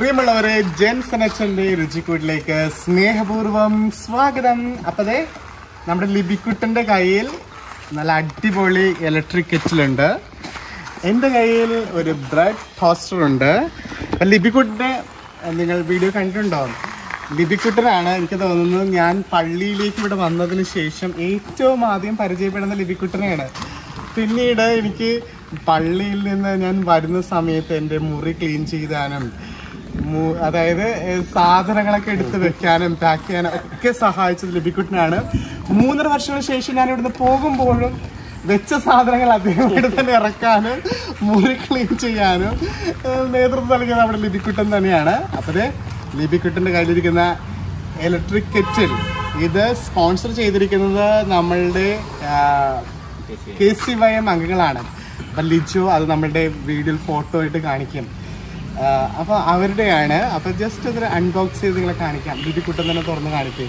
പ്രിയമുള്ളവരെ ജെൻസൺ അച്ഛൻ്റെ രുചിക്കൂട്ടിലേക്ക് സ്നേഹപൂർവം സ്വാഗതം അപ്പതേ നമ്മുടെ ലിബിക്കുട്ടൻ്റെ കയ്യിൽ നല്ല അടിപൊളി ഇലക്ട്രിക് കെറ്റിലുണ്ട് എൻ്റെ കയ്യിൽ ഒരു ബ്രെഡ് ടോസ്റ്റർ ഉണ്ട് അപ്പം ലിബിക്കുട്ടിനെ നിങ്ങൾ വീഡിയോ കണ്ടിട്ടുണ്ടോ ലിബിക്കുട്ടനാണ് എനിക്ക് തോന്നുന്നു ഞാൻ പള്ളിയിലേക്ക് ഇവിടെ വന്നതിന് ശേഷം ഏറ്റവും ആദ്യം പരിചയപ്പെടുന്ന ലിബിക്കുട്ടനെയാണ് പിന്നീട് എനിക്ക് പള്ളിയിൽ നിന്ന് ഞാൻ വരുന്ന സമയത്ത് എൻ്റെ മുറി ക്ലീൻ ചെയ്താനും മു- അതായത് ഏഹ്, സാധനങ്ങളൊക്കെ എടുത്ത് വെക്കാനും പാക്ക് ചെയ്യാനും ഒക്കെ സഹായിച്ചത് ലിബിക്കുട്ടനാണ് മൂന്നര വർഷങ്ങൾക്ക് ശേഷം ഞാൻ ഇവിടുന്ന് പോകുമ്പോഴും വെച്ച സാധനങ്ങൾ അദ്ദേഹം ഇവിടെ തന്നെ ഇറക്കാനും മുറി ക്ലീൻ ചെയ്യാനും ഏഹ്, നേതൃത്വം നൽകിയത് നമ്മുടെ ലിബിക്കുട്ടൻ തന്നെയാണ് അപ്പത് ലിബിക്കുട്ടൻ്റെ കയ്യിലിരിക്കുന്ന ഇലക്ട്രിക് കെറ്റിൽ ഇത് സ്പോൺസർ ചെയ്തിരിക്കുന്നത് നമ്മളുടെ കെ സി വൈ എം അംഗങ്ങളാണ് അപ്പം ലിജു അത് നമ്മളുടെ വീഡിയോയിൽ ഫോട്ടോ ആയിട്ട് കാണിക്കും അപ്പോൾ അവരുടെയാണ് അപ്പോൾ ജസ്റ്റ് ഒന്ന് അൺബോക്സ് ചെയ്ത് നിങ്ങളെ കാണിക്കാം ലിബിക്കുട്ടൻ തന്നെ തുറന്ന് കാണിക്കും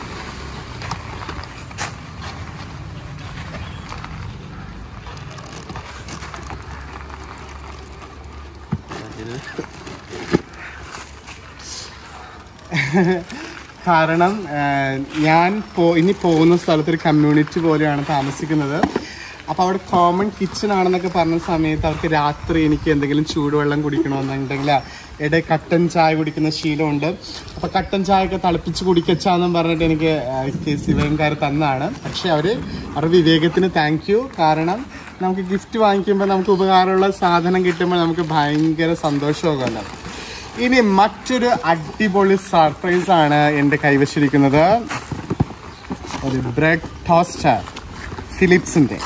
കാരണം ആ, ഞാൻ പോ ഇനി പോകുന്ന സ്ഥലത്ത് ഒരു കമ്മ്യൂണിറ്റി പോലെയാണ് താമസിക്കുന്നത് അപ്പോൾ അവിടെ കോമൺ കിച്ചൺ ആണെന്നൊക്കെ പറഞ്ഞ സമയത്ത് അവർക്ക് രാത്രി എനിക്ക് എന്തെങ്കിലും ചൂടുവെള്ളം കുടിക്കണമെന്നുണ്ടെങ്കിൽ ഇടയിൽ കട്ടൻ ചായ കുടിക്കുന്ന ശീലമുണ്ട് അപ്പോൾ കട്ടൻ ചായ ഒക്കെ തിളപ്പിച്ച് കുടിക്കച്ചാന്നും പറഞ്ഞിട്ട് എനിക്ക് കെ സി വൈൻകാർ തന്നാണ് പക്ഷെ അവർ അവരുടെ വിവേകത്തിന് താങ്ക് യു കാരണം നമുക്ക് ഗിഫ്റ്റ് വാങ്ങിക്കുമ്പോൾ നമുക്ക് ഉപകാരമുള്ള സാധനം കിട്ടുമ്പോൾ നമുക്ക് ഭയങ്കര സന്തോഷമൊക്കെ ഇനി മറ്റൊരു അടിപൊളി സർപ്രൈസ് ആണ് എൻ്റെ കൈവശിരിക്കുന്നത് ഒരു ബ്രെഡ് ടോസ്റ്റർ ഫിലിപ്സിന്റെ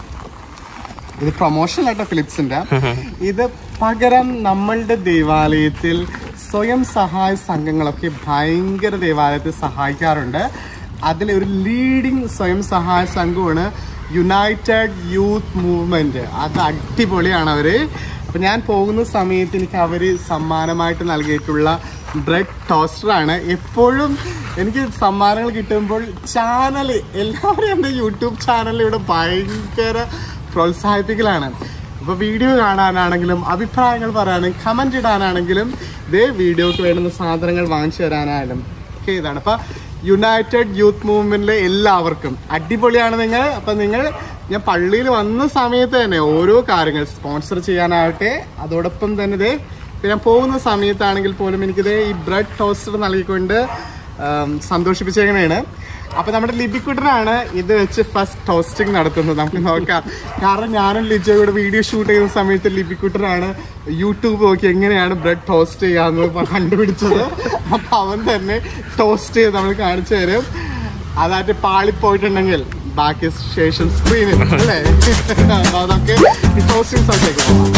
ഇത് പ്രൊമോഷൻ ആയിട്ട് ഫിലിപ്സിന്റെ ഇത് പകരം നമ്മളുടെ ദേവാലയത്തിൽ സ്വയം സഹായ സംഘങ്ങളൊക്കെ ഭയങ്കര ദേവാലയത്തിൽ സഹായിക്കാറുണ്ട് അതിൽ ഒരു ലീഡിങ് സ്വയം സഹായ സംഘമാണ് യുണൈറ്റഡ് യൂത്ത് മൂവ്മെന്റ് അത് അടിപൊളിയാണ് അവര് അപ്പൊ ഞാൻ പോകുന്ന സമയത്ത് എനിക്ക് അവര് സമ്മാനമായിട്ട് നൽകിയിട്ടുള്ള ബ്രെഡ് ടോസ്റ്ററാണ് എപ്പോഴും എനിക്ക് സമ്മാനങ്ങൾ കിട്ടുമ്പോൾ ചാനൽ എല്ലാവരും എൻ്റെ യൂട്യൂബ് ചാനൽ ഇവിടെ ഭയങ്കര പ്രോത്സാഹിപ്പിക്കലാണ് അപ്പോൾ വീഡിയോ കാണാനാണെങ്കിലും അഭിപ്രായങ്ങൾ പറയാനും കമൻ്റ് ഇടാനാണെങ്കിലും ഇതേ വീഡിയോക്ക് വേണ്ടുന്ന സാധനങ്ങൾ വാങ്ങിച്ചു തരാനായാലും ഒക്കെ ഇതാണ് അപ്പോൾ യുണൈറ്റഡ് യൂത്ത് മൂവ്മെന്റിലെ എല്ലാവർക്കും അടിപൊളിയാണ് നിങ്ങൾ അപ്പം നിങ്ങൾ ഞാൻ പള്ളിയിൽ വന്ന സമയത്ത് തന്നെ ഓരോ കാര്യങ്ങൾ സ്പോൺസർ ചെയ്യാനാവട്ടെ അതോടൊപ്പം തന്നെ ഇതേ ഇപ്പം ഞാൻ പോകുന്ന സമയത്താണെങ്കിൽ പോലും എനിക്കിത് ഈ ബ്രെഡ് ടോസ്റ്റർ നൽകിക്കൊണ്ട് ആം, സന്തോഷിപ്പിച്ചേക്കണേണ് അപ്പൊ നമ്മുടെ ലിബിക്കുട്ടനാണ് ഇത് വെച്ച് ഫസ്റ്റ് ടോസ്റ്റിംഗ് നടത്തുന്നത് നമുക്ക് നോക്കാം കാരണം ഞാനും ലിജോയുടെ വീഡിയോ ഷൂട്ട് ചെയ്യുന്ന സമയത്ത് ലിബിക്കുട്ടനാണ് യൂട്യൂബ് നോക്കി എങ്ങനെയാണ് ബ്രെഡ് ടോസ്റ്റ് ചെയ്യാന്ന് പ- കണ്ടുപിടിച്ചത് അപ്പൊ അവൻ തന്നെ ടോസ്റ്റ് ചെയ്ത് നമ്മൾ കാണിച്ചു തരും അതായിട്ട് പാളിപ്പോയിട്ടുണ്ടെങ്കിൽ ബാക്കി ശേഷം സ്ക്രീനിൽ അല്ലേ അപ്പൊ അതൊക്കെ ഈ ടോസ്റ്റിംഗ് സ്ഥലത്തേക്ക് പോകാം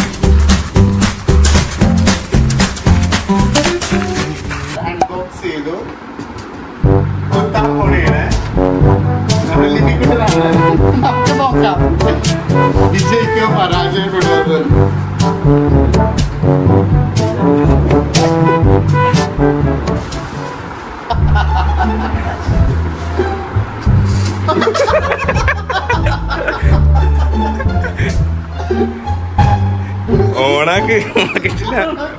അൺബോക്സ് ചെയ്തു കൊത്താൻ പോണേണ് നമ്മൾ ലിമിറ്റഡാണ് നമുക്ക് നോക്കാം വിജയിക്കോ പരാജയപ്പെടുന്നത് ഓണാക്ക് ഓണാക്കിട്ടില്ല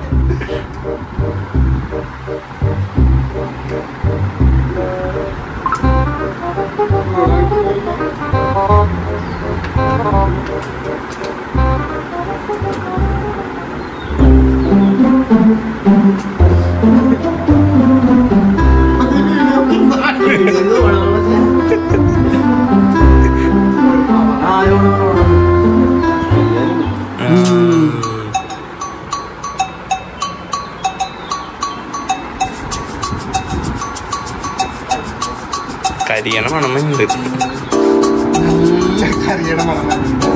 കരിയണ മണമുണ്ട് നല്ല കരിയുടെ മണം വരുന്നുണ്ട്.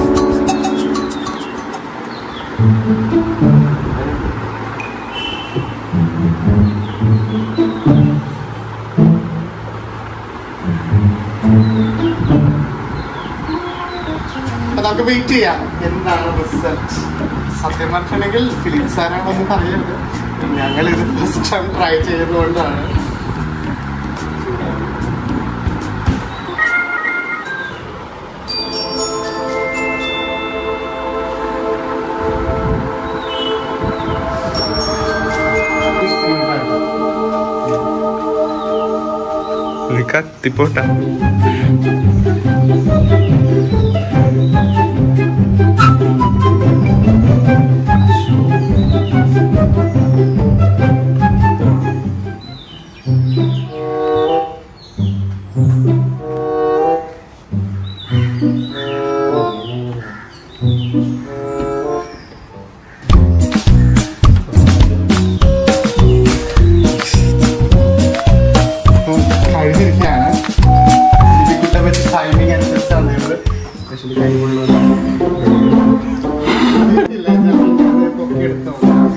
അപ്പൊ നമുക്ക് വെയിറ്റ് ചെയ്യാം എന്താണ് റിസൾട്ട് സത്യം പറഞ്ഞിട്ടുണ്ടെങ്കിൽ ഫിലിപ്സ് സാറാണെന്ന് പറയരുത് ഞങ്ങൾ ഇത് ഫസ്റ്റ് ടൈം ട്രൈ ചെയ്തതുകൊണ്ടാണ് കത്തിപ്പോട്ട ഇപ്പം കഴിഞ്ഞിരിക്കുകയാണ് ലിപിക്കുട്ടെ പറ്റി ടൈമിംഗ് അനുസരിച്ചാണ് ഞങ്ങൾ സ്പെഷ്യലി കൈകൊള്ളുന്നത് ഇല്ല, ഞാൻ പൊക്കി എടുത്തോ.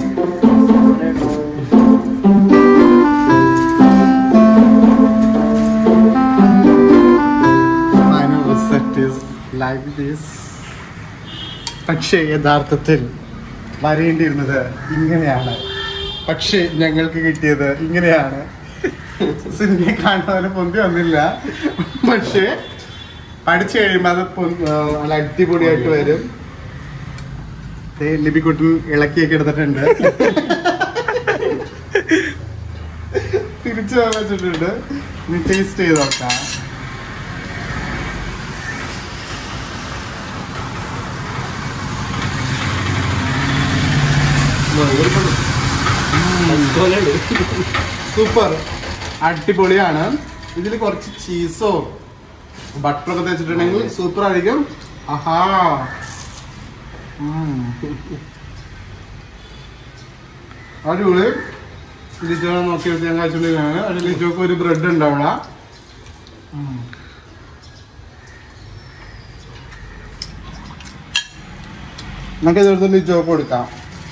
Final result is like this. പക്ഷേ യഥാർത്ഥത്തിൽ വരേണ്ടിയിരുന്നത് ഇങ്ങനെയാണ് പക്ഷേ ഞങ്ങൾക്ക് കിട്ടിയത് ഇങ്ങനെയാണ് സിനിമയെ കാണുന്ന പോലെ പൊന്തി വന്നില്ല പക്ഷേ പഠിച്ചു കഴിയുമ്പോൾ അത് പൊന്തി- ആ, നല്ല അടിപൊളിയായിട്ട് വരും ദേ ലിപിക്കുട്ടൻ ഇളക്കിയൊക്കെ എടുത്തിട്ടുണ്ട് തിരിച്ചു വെച്ചിട്ടുണ്ട് ഇനി ടേസ്റ്റ് ചെയ്ത് നോക്കാം സൂപ്പർ അടിപൊളിയാണ് ഇതിൽ കുറച്ച് ചീസോ ബട്ടറൊക്കെ തേച്ചിട്ടുണ്ടെങ്കിൽ സൂപ്പർ ആയിരിക്കും ആഹാ ഉം. അടിപൊളി ലിജോ നോക്കി വെച്ച് ഞാൻ കഴിച്ചുകൊണ്ടിരിക്കുകയാണ് അതിൽ ലിജോക്ക് ഒരു ബ്രെഡ് ഉണ്ടാവണ നമുക്ക് ഇതെടുത്ത് ലിജോക്ക് കൊടുക്കാം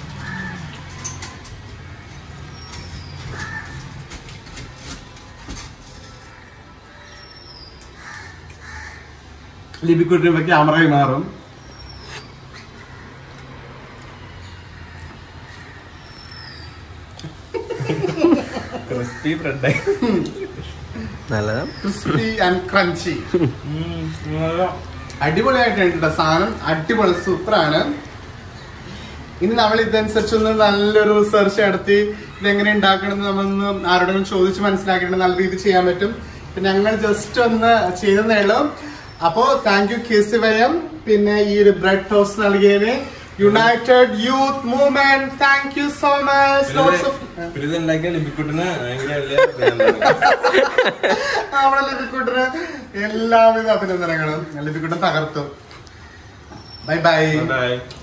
ലിപിക്കുട്ടിന് ക്യാമറയിൽ മാറും ക്രിസ്പി ബ്രെഡ് നല്ലതാ ക്രിസ്പി ആൻഡ് ക്രഞ്ചി അടിപൊളിയായിട്ടുണ്ട് സാധനം അടിപൊളി സൂപ്പറാണ് ഇനി നമ്മൾ ഇതനുസരിച്ച് ഒന്ന് നല്ലൊരു റിസർച്ച് നടത്തി ഇതെങ്ങനെ ഉണ്ടാക്കണം നമ്മളൊന്ന് ആരോടെങ്കിലും ചോദിച്ച് മനസ്സിലാക്കിയിട്ട് നല്ല രീതിയിൽ ചെയ്യാൻ പറ്റും ഇപ്പൊ ഞങ്ങൾ ജസ്റ്റ് ഒന്ന് ചെയ്തതേ ഉള്ളൂ അപ്പോ താങ്ക് യു കെ സി വയം പിന്നെ ഈ ഒരു ബ്രെഡ് ടോസ്റ്റ് നൽകിയതിന് United Youth Movement thank you so much lots of ഇത് ഉണ്ടാക്കിയ ലിപിക്കുട്ടിന് ഭയങ്കര വലിയ അഭിനന്ദനം. നമ്മുടെ ലിപിക്കുട്ടിന് എല്ലാവിധ അഭിനന്ദനങ്ങളും ലിപിക്കുട്ടൻ തകർത്തു ബൈ ബൈ Bye.